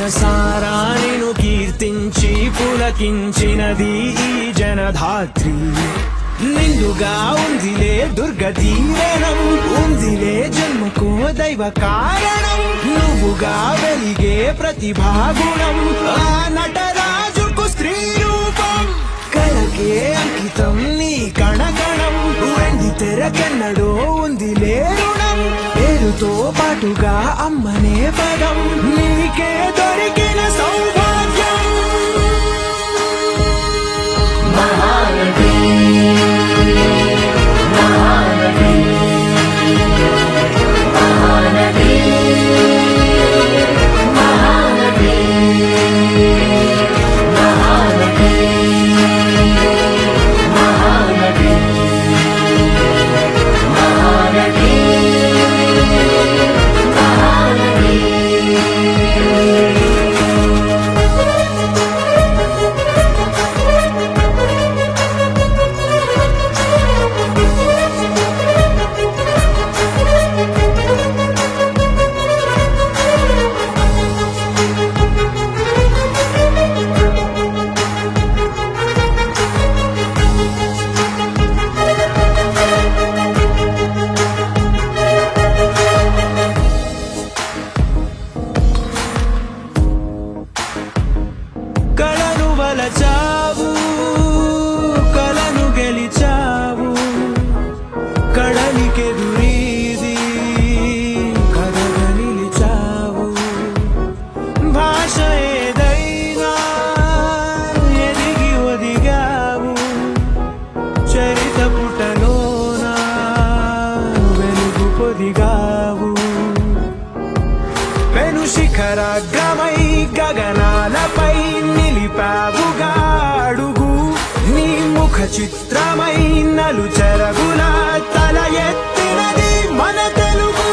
మనసారా నేను కీర్తించి పులకించినది ఈ జనధాత్రి నిండుగా ఉందిలే దుర్గ దీవెనం ఉందిలే జన్మకు దైవ కారణం నువ్వుగా వెలిగే ప్రతిభాగుణం ఆ నటరాజుకు స్త్రీ రూపం కలకే అంకితం నీ కణగణం వెండి తెరకెన్నడో ఉంది రుణం పేరుతో పాటుగా అమ్మనే పదం నీకే దొరికిన సౌభాగ్యం కళను వలచావు కళను గెలిచావు కళనికెదురీది కథగా నిలిచావు భాష ఏదైనా ఎదిగి ఒదిగావు చరిత పుటలోన వెలుగు పొదిగావు పెను శిఖరాగ్రమై గగనాలపై నిలిపావుగా అడుగు నీ ముఖ చిత్రమై నలు చెరగుల తల ఎత్తినది మన తెలుగు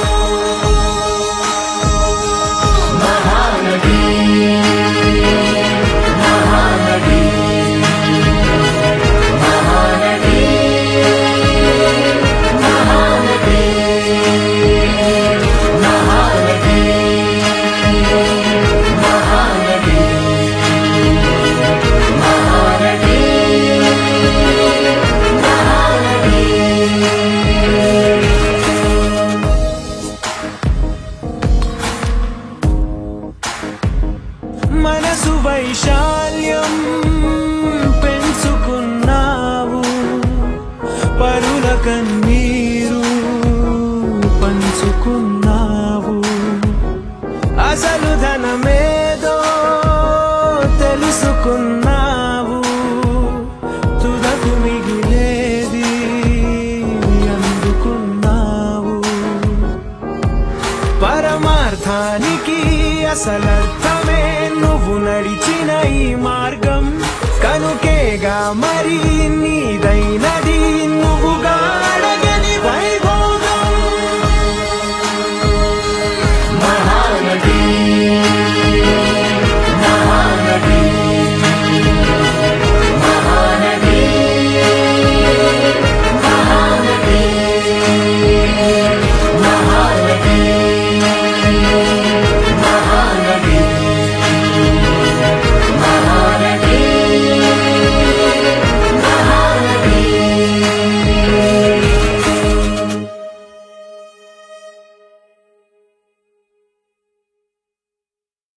మనసు వైశాల్యం పెంచుకున్నావు పరుల కన్నీరు పంచుకున్నావు అసలు ధనం